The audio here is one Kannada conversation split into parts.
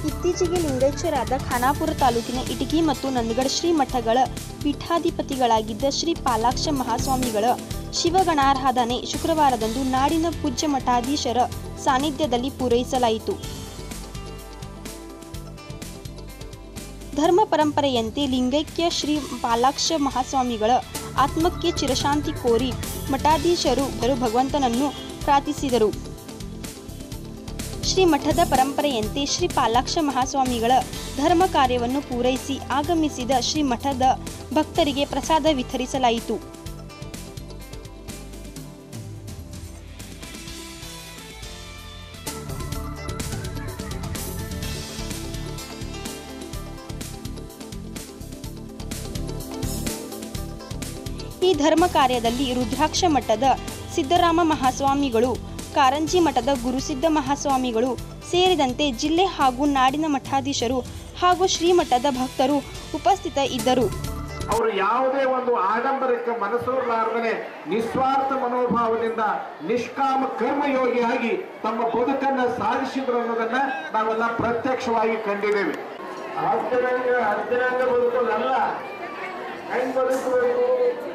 ಇತ್ತೀಚೆಗೆ ಲಿಂಗೈಕ್ಯರಾದ ಖಾನಾಪುರ ತಾಲೂಕಿನ ಇಟಗಿ ಮತ್ತು ನಂದಗಡ ಶ್ರೀ ಮಠಗಳ ಪೀಠಾಧಿಪತಿಗಳಾಗಿದ್ದ ಶ್ರೀ ಪಾಲಾಕ್ಷ ಮಹಾಸ್ವಾಮಿಗಳ ಶಿವಗಣಾರಾಧನೆ ಶುಕ್ರವಾರದಂದು ನಾಡಿನ ಪೂಜ್ಯ ಮಠಾಧೀಶರ ಸಾನ್ನಿಧ್ಯದಲ್ಲಿ ಪೂರೈಸಲಾಯಿತು ಧರ್ಮ ಪರಂಪರೆಯಂತೆ ಲಿಂಗೈಕ್ಯ ಶ್ರೀ ಪಾಲಾಕ್ಷ ಮಹಾಸ್ವಾಮಿಗಳ ಆತ್ಮಕ್ಕೆ ಚಿರಶಾಂತಿ ಕೋರಿ ಮಠಾಧೀಶರು ಭಗವಂತನನ್ನು ಪ್ರಾರ್ಥಿಸಿದರು ಶ್ರೀ ಮಠದ ಪರಂಪರೆಯಂತೆ ಶ್ರೀ ಪಾಲಾಕ್ಷ ಮಹಾಸ್ವಾಮಿಗಳ ಧರ್ಮ ಕಾರ್ಯವನ್ನು ಪೂರೈಸಿ ಆಗಮಿಸಿದ ಶ್ರೀ ಮಠದ ಭಕ್ತರಿಗೆ ಪ್ರಸಾದ ವಿತರಿಸಲಾಯಿತು ಈ ಧರ್ಮ ಕಾರ್ಯದಲ್ಲಿ ರುದ್ರಾಕ್ಷ ಮಠದ ಸಿದ್ದರಾಮ ಮಹಾಸ್ವಾಮಿಗಳು ಕಾರಂಜಿ ಮಠದ ಗುರುಸಿದ್ಧ ಮಹಾಸ್ವಾಮಿಗಳು ಸೇರಿದಂತೆ ಜಿಲ್ಲೆ ಹಾಗೂ ನಾಡಿನ ಮಠಾಧೀಶರು ಹಾಗೂ ಶ್ರೀಮಠದ ಭಕ್ತರು ಉಪಸ್ಥಿತ ಇದ್ದರು ಅವರು ಯಾವುದೇ ಒಂದು ಆಡಂಬರಕ್ಕೆ ಮನಸೂರಲಾರದನೆ ನಿಸ್ವಾರ್ಥ ಮನೋಭಾವದಿಂದ ನಿಷ್ಕಾಮ ಕರ್ಮಯೋಗಿಯಾಗಿ ತಮ್ಮ ಬದುಕನ್ನ ಸಾಧಿಸಿದ್ರು ಅನ್ನೋದನ್ನ ನಾವೆಲ್ಲ ಪ್ರತ್ಯಕ್ಷವಾಗಿ ಕಂಡಿದ್ದೇವೆ ಅರ್ಧರಂಗ ಅರ್ಧರಂಗ ಬದುಕೋದಲ್ಲ ಹೆಂಗ್ ಬದುಕಬೇಕು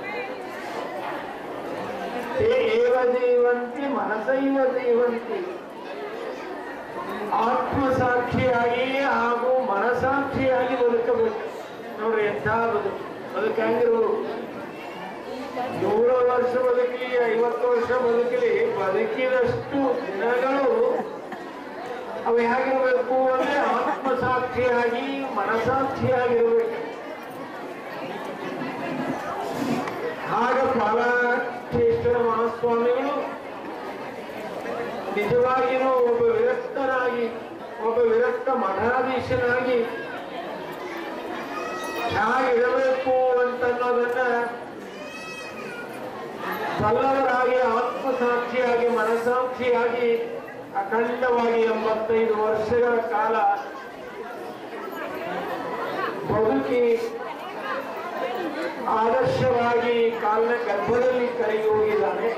ಏವ ಜೀವಂತಿ ಮನಸೈವ ಜೀವಂತಿ ಆತ್ಮಸಾಕ್ಷಿಯಾಗಿ ಹಾಗೂ ಮನಸಾಕ್ಷಿಯಾಗಿ ಬದುಕಬೇಕು ನೋಡ್ರಿ ಎಂಥ ಬದುಕು ಬದುಕು ಹೆಂಗಿರ್ಬೇಕು ನೂರು ವರ್ಷ ಬದುಕಲಿ ಐವತ್ತು ವರ್ಷ ಬದುಕಲಿ ಬದುಕಿದಷ್ಟು ದಿನಗಳು ಅವು ಹೇಗಿರ್ಬೇಕು ಅಂದ್ರೆ ಆತ್ಮಸಾಕ್ಷಿಯಾಗಿ ಮನಸಾಕ್ಷಿಯಾಗಿರ್ಬೇಕು ಆಗ ಪಾಲಾಕ್ಷೇಶ್ವರ ಮಹಾಸ್ವಾಮಿಗಳು ನಿಜವಾಗಿಯೂ ಒಬ್ಬ ವಿರಕ್ತನಾಗಿ ಒಬ್ಬ ವಿರಕ್ತ ಮಠಾಧೀಶನಾಗಿ ಹೇಗಿರಬೇಕು ಅಂತನ್ನೋದನ್ನ ಸಲ್ಲವರಾಗಿ ಆತ್ಮಸಾಕ್ಷಿಯಾಗಿ ಮನಸಾಕ್ಷಿಯಾಗಿ ಅಖಂಡವಾಗಿ ಎಂಬತ್ತೈದು ವರ್ಷಗಳ ಕಾಲ ಬದುಕಿ ಆದರ್ಶವಾಗಿ ಕಾಲಿನ ಗರ್ಭದಲ್ಲಿ ಕರಗಿ ಹೋಗಿದ್ದಾನೆ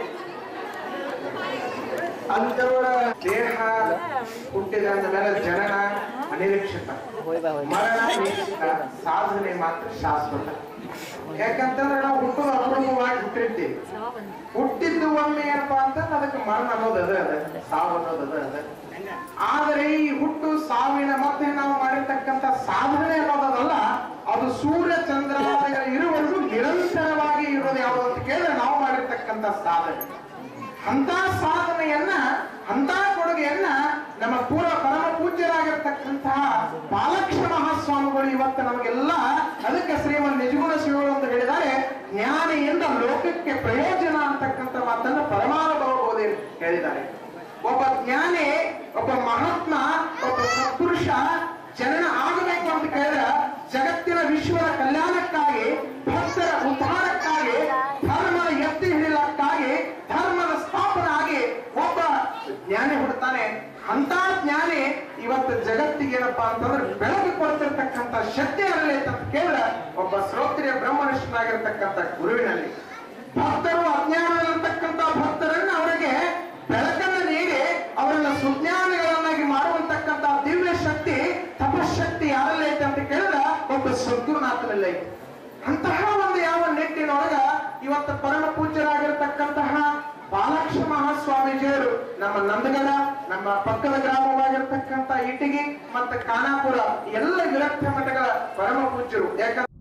ಅಂತವರ ದೇಹ ಹುಟ್ಟಿದ ಮೇಲೆ ಜನನ ಅನಿರೀಕ್ಷಿತ ಮರಣ ನಿಶ್ಚಿತ ಸಾಧನೆ ಮಾತ್ರ ಶಾಶ್ವತ ಯಾಕಂತಂದ್ರೆ ನಾವು ಹುಟ್ಟುದು ಅಪರೂಪವಾಗಿ ಹುಟ್ಟಿರ್ತೀವಿ ಹುಟ್ಟಿದ್ದು ಒಮ್ಮೆ ಏನಪ್ಪಾ ಅಂತಂದ್ರೆ ಅದಕ್ಕೆ ಮರಣ ಅನ್ನೋದು ಅದ ಅದ ಸಾವು ಅನ್ನೋದು ಅದ ಅದ ಆದರೆ ಈ ಹುಟ್ಟು ಸಾವಿನ ಮತ್ತೆ ನಾವು ಮಾಡಿರ್ತಕ್ಕಂಥ ಸಾಧನೆ ಅನ್ನೋದಲ್ಲ ಅದು ಸೂರ್ಯ ಚಂದ್ರಾದಿಗಳು ಇರುವವರೆಗೂ ನಿರಂತರವಾಗಿ ಇರೋದು ಯಾವುದು ಅಂತ ಕೇಳಿದ್ರೆ ನಾವು ಮಾಡಿರ್ತಕ್ಕಂಥ ಸಾಧನೆ ಅಂತ ಸಾಧನೆಯನ್ನ ಅಂತ ಕೊಡುಗೆಯನ್ನ ನಮ್ಮ ಪೂರ್ವ ಪರಮ ಪೂಜ್ಯರಾಗಿರ್ತಕ್ಕಂತಹ ಪಾಲಕ್ಷ ಮಹಾಸ್ವಾಮಿಗಳು ಇವತ್ತು ನಮಗೆಲ್ಲ ಅದಕ್ಕೆ ಶ್ರೀಮನ್ ನಿಜಗುಣ ಶಿವಗಳು ಅಂತ ಹೇಳಿದ್ದಾರೆ ಜ್ಞಾನಿಯಿಂದ ಲೋಕಕ್ಕೆ ಪ್ರಯೋಜನ ಅಂತಕ್ಕಂಥ ಮಾತನ್ನ ಪರಮಾನುಭವ ಬೋಧೆ ಹೇಳಿದ್ದಾರೆ ಒಬ್ಬ ಜ್ಞಾನಿ ಒಬ್ಬ ಮಹಾತ್ಮ ಒಬ್ಬ ಸತ್ಪುರುಷ ಜನನ ಆಗಬೇಕು ಅಂತ ಕೇಳಿದ್ರೆ ಜಗತ್ತಿನ ವಿಶ್ವದ ಕಲ್ಯಾಣಕ್ಕಾಗಿ ಭಕ್ತರ ಉದ್ಧಾರಕ್ಕಾಗಿ ಧರ್ಮದ ಎತ್ತಿ ಹಿಡಿಲಕ್ಕಾಗಿ ಧರ್ಮದ ಸ್ಥಾಪನೆ ಆಗಿ ಒಬ್ಬ ಜ್ಞಾನಿ ಹುಡ್ತಾನೆ ಅಂತ ಜ್ಞಾನಿ ಇವತ್ತು ಜಗತ್ತಿಗೆ ಏನಪ್ಪಾ ಅಂತಂದ್ರೆ ಬೆಳಕು ಕೊಡ್ತಿರ್ತಕ್ಕಂಥ ಶಕ್ತಿ ಅಲ್ಲೇ ಅಂತ ಕೇಳಿದ್ರೆ ಒಬ್ಬ ಶ್ರೋತ್ರಿಯ ಬ್ರಹ್ಮನಿಷ್ಠನಾಗಿರ್ತಕ್ಕಂಥ ಗುರುವಿನಲ್ಲಿ ಭಕ್ತರು ಅಜ್ಞಾನದಲ್ಲಿರ್ತಕ್ಕಂಥ ಭಕ್ತರನ್ನ ಅವರಿಗೆ ಬೆಳಕನ್ನ ನೀಡಿ ಅವರನ್ನ ಸುಜ್ಞಾನಿಗಳನ್ನಾಗಿ ಮಾಡುವಂತಕ್ಕಂಥ ದಿವ್ಯ ಶಕ್ತಿ ತಪಶಕ್ತಿ ಯಾರಲ್ಲಿ ಐತೆ ಅಂತ ಕೇಳಿದ್ರೆ ಒಬ್ಬ ಸದ್ಗುರುನಾಥನಲ್ಲಿ ಐತೆ ಅಂತಹ ಒಂದು ಯಾವ ನಿಟ್ಟಿನೊಳಗ ಇವತ್ತು ಪರಮ ಪೂಜ್ಯರಾಗಿರ್ತಕ್ಕಂತಹ ಬಾಲಕ್ಷ ಮಹಾಸ್ವಾಮೀಜಿಯವರು ನಮ್ಮ ನಂದಗಡ ನಮ್ಮ ಪಕ್ಕದ ಗ್ರಾಮವಾಗಿರ್ತಕ್ಕಂಥ ಇಟಗಿ ಮತ್ತು ಖಾನಾಪುರ ಎಲ್ಲ ವಿರಕ್ತ ಮಠಗಳ ಪರಮ ಪೂಜ್ಯರು ಯಾಕಂದ್ರೆ